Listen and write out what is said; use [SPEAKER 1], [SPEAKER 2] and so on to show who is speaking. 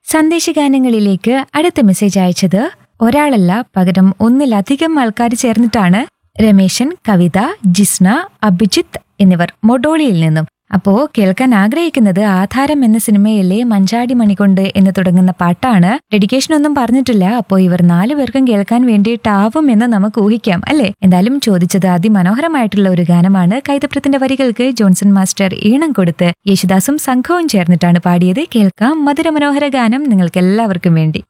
[SPEAKER 1] സന്ദേശഗാനങ്ങളിലേക്ക് അടുത്ത മെസ്സേജ് അയച്ചത് ഒരാളല്ല പകരം ഒന്നിലധികം ആൾക്കാർ ചേർന്നിട്ടാണ് രമേശൻ കവിത ജിസ്ന അഭിജിത്ത് എന്നിവർ മൊഡോളിയിൽ നിന്നും അപ്പോ കേൾക്കാൻ ആഗ്രഹിക്കുന്നത് ആധാരം എന്ന സിനിമയിലെ മഞ്ചാടി മണികൊണ്ട് എന്ന് തുടങ്ങുന്ന പാട്ടാണ് ഡെഡിക്കേഷൻ ഒന്നും പറഞ്ഞിട്ടില്ല അപ്പോ ഇവർ നാലു പേർക്കും കേൾക്കാൻ വേണ്ടിയിട്ടാവും എന്ന് നമുക്ക് ഊഹിക്കാം അല്ലെ എന്തായാലും ചോദിച്ചത് അതിമനോഹരമായിട്ടുള്ള ഒരു ഗാനമാണ് കൈതപ്രത്തിന്റെ വരികൾക്ക് ജോൺസൺ മാസ്റ്റർ ഈണം കൊടുത്ത് യേശുദാസും സംഘവും ചേർന്നിട്ടാണ് പാടിയത് കേൾക്കാം മധുരമനോഹര ഗാനം നിങ്ങൾക്ക് എല്ലാവർക്കും വേണ്ടി